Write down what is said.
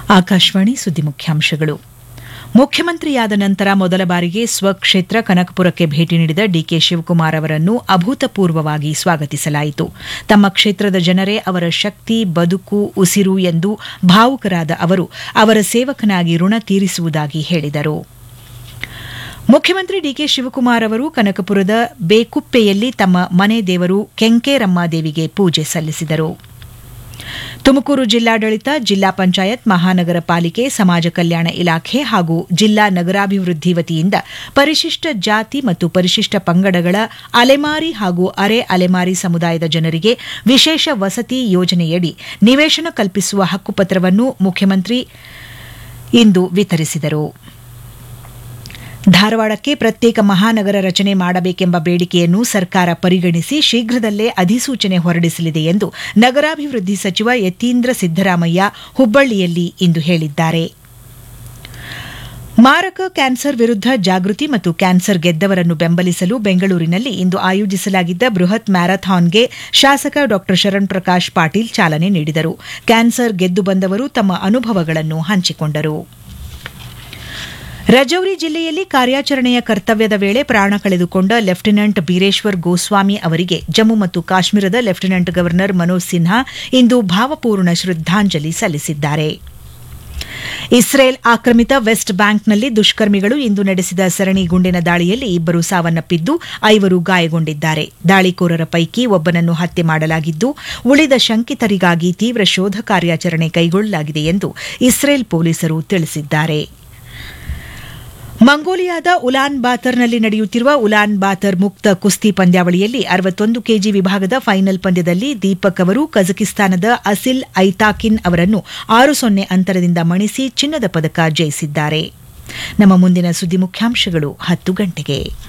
ಆಕಾಶವಾಣಿ ಸುದ್ದಿ ಮುಖ್ಯಾಂಶಗಳು ಮುಖ್ಯಮಂತ್ರಿಯಾದ ನಂತರ ಮೊದಲ ಬಾರಿಗೆ ಸ್ವಕ್ಷೇತ್ರ ಕನಕಪುರಕ್ಕೆ ಭೇಟಿ ನೀಡಿದ ಡಿಕೆ ಶಿವಕುಮಾರ್ ಅವರನ್ನು ಅಭೂತಪೂರ್ವವಾಗಿ ಸ್ವಾಗತಿಸಲಾಯಿತು ತಮ್ಮ ಕ್ಷೇತ್ರದ ಜನರೇ ಅವರ ಶಕ್ತಿ ಬದುಕು ಉಸಿರು ಎಂದು ಭಾವುಕರಾದ ಅವರು ಅವರ ಸೇವಕನಾಗಿ ಋಣ ತೀರಿಸುವುದಾಗಿ ಹೇಳಿದರು ಮುಖ್ಯಮಂತ್ರಿ ಡಿಕೆ ಶಿವಕುಮಾರ್ ಅವರು ಕನಕಪುರದ ಬೇಕುಪ್ಪೆಯಲ್ಲಿ ತಮ್ಮ ಮನೆ ದೇವರು ಕೆಂಕೇರಮ್ಮ ದೇವಿಗೆ ಪೂಜೆ ಸಲ್ಲಿಸಿದರು ತುಮಕೂರು ಜಿಲ್ಲಾಡಳಿತ ಜಿಲ್ಲಾ ಪಂಚಾಯತ್ ಮಹಾನಗರ ಪಾಲಿಕೆ ಸಮಾಜ ಕಲ್ಯಾಣ ಇಲಾಖೆ ಹಾಗೂ ಜಿಲ್ಲಾ ನಗರಾಭಿವೃದ್ಧಿ ವತಿಯಿಂದ ಪರಿಶಿಷ್ಟ ಜಾತಿ ಮತ್ತು ಪರಿಶಿಷ್ಟ ಪಂಗಡಗಳ ಅಲೆಮಾರಿ ಹಾಗೂ ಅರೆ ಅಲೆಮಾರಿ ಸಮುದಾಯದ ಜನರಿಗೆ ವಿಶೇಷ ವಸತಿ ಯೋಜನೆಯಡಿ ನಿವೇಶನ ಕಲ್ಪಿಸುವ ಹಕ್ಕುಪತ್ರವನ್ನು ಮುಖ್ಯಮಂತ್ರಿ ಇಂದು ವಿತರಿಸಿದರು ಧಾರವಾಡಕ್ಕೆ ಪ್ರತ್ಯೇಕ ಮಹಾನಗರ ರಚನೆ ಮಾಡಬೇಕೆಂಬ ಬೇಡಿಕೆಯನ್ನು ಸರ್ಕಾರ ಪರಿಗಣಿಸಿ ಶೀಘ್ರದಲ್ಲೇ ಅಧಿಸೂಚನೆ ಹೊರಡಿಸಲಿದೆ ಎಂದು ನಗರಾಭಿವೃದ್ಧಿ ಸಚಿವ ಯತೀಂದ್ರ ಸಿದ್ದರಾಮಯ್ಯ ಹುಬ್ಬಳ್ಳಿಯಲ್ಲಿ ಇಂದು ಹೇಳಿದ್ದಾರೆ ಮಾರಕ ಕ್ಯಾನ್ಸರ್ ವಿರುದ್ಧ ಜಾಗೃತಿ ಮತ್ತು ಕ್ಯಾನ್ಸರ್ ಗೆದ್ದವರನ್ನು ಬೆಂಬಲಿಸಲು ಬೆಂಗಳೂರಿನಲ್ಲಿ ಇಂದು ಆಯೋಜಿಸಲಾಗಿದ್ದ ಬೃಹತ್ ಮ್ಯಾರಥಾನ್ಗೆ ಶಾಸಕ ಡಾ ಶರಣ್ ಪ್ರಕಾಶ್ ಪಾಟೀಲ್ ಚಾಲನೆ ನೀಡಿದರು ಕ್ಯಾನ್ಸರ್ ಗೆದ್ದು ಬಂದವರು ತಮ್ಮ ಅನುಭವಗಳನ್ನು ಹಂಚಿಕೊಂಡರು ರಜೌರಿ ಜಿಲ್ಲೆಯಲ್ಲಿ ಕಾರ್ಯಾಚರಣೆಯ ಕರ್ತವ್ಯದ ವೇಳೆ ಪ್ರಾಣ ಕಳೆದುಕೊಂಡ ಲೆಫ್ಟಿನೆಂಟ್ ಬೀರೇಶ್ವರ್ ಗೋಸ್ವಾಮಿ ಅವರಿಗೆ ಜಮ್ಮು ಮತ್ತು ಕಾಶ್ಮೀರದ ಲೆಫ್ಟಿನೆಂಟ್ ಗವರ್ನರ್ ಮನೋಜ್ ಸಿನ್ಹಾ ಇಂದು ಭಾವಪೂರ್ಣ ಶ್ರದ್ದಾಂಜಲಿ ಸಲ್ಲಿಸಿದ್ದಾರೆ ಇಸ್ರೇಲ್ ಆಕ್ರಮಿತ ವೆಸ್ಟ್ ಬ್ಯಾಂಕ್ನಲ್ಲಿ ದುಷ್ಕರ್ಮಿಗಳು ಇಂದು ನಡೆಸಿದ ಸರಣಿ ಗುಂಡಿನ ದಾಳಿಯಲ್ಲಿ ಇಬ್ಬರು ಸಾವನ್ನಪ್ಪಿದ್ದು ಐವರು ಗಾಯಗೊಂಡಿದ್ದಾರೆ ದಾಳಿಕೋರರ ಪೈಕಿ ಒಬ್ಬನನ್ನು ಹತ್ಯೆ ಮಾಡಲಾಗಿದ್ದು ಉಳಿದ ಶಂಕಿತರಿಗಾಗಿ ತೀವ್ರ ಶೋಧ ಕಾರ್ಯಾಚರಣೆ ಕೈಗೊಳ್ಳಲಾಗಿದೆ ಎಂದು ಇಸ್ರೇಲ್ ಪೊಲೀಸರು ತಿಳಿಸಿದ್ದಾರೆ ಮಂಗೋಲಿಯಾದ ಉಲಾನ್ ಬಾತರ್ನಲ್ಲಿ ನಡೆಯುತ್ತಿರುವ ಉಲಾನ್ ಬಾತರ್ ಮುಕ್ತ ಕುಸ್ತಿ ಪಂದ್ಯಾವಳಿಯಲ್ಲಿ ಅರವತ್ತೊಂದು ಕೆಜಿ ವಿಭಾಗದ ಫೈನಲ್ ಪಂದ್ಯದಲ್ಲಿ ದೀಪಕ್ ಅವರು ಕಜಕಿಸ್ತಾನದ ಅಸಿಲ್ ಐತಾಕಿನ್ ಅವರನ್ನು ಆರು ಸೊನ್ನೆ ಅಂತರದಿಂದ ಮಣಿಸಿ ಚಿನ್ನದ ಪದಕ ಜಯಿಸಿದ್ದಾರೆ ನಮ್ಮ ಮುಂದಿನ ಸುದ್ದಿ ಮುಖ್ಯಾಂಶಗಳು ಹತ್ತು ಗಂಟೆಗೆ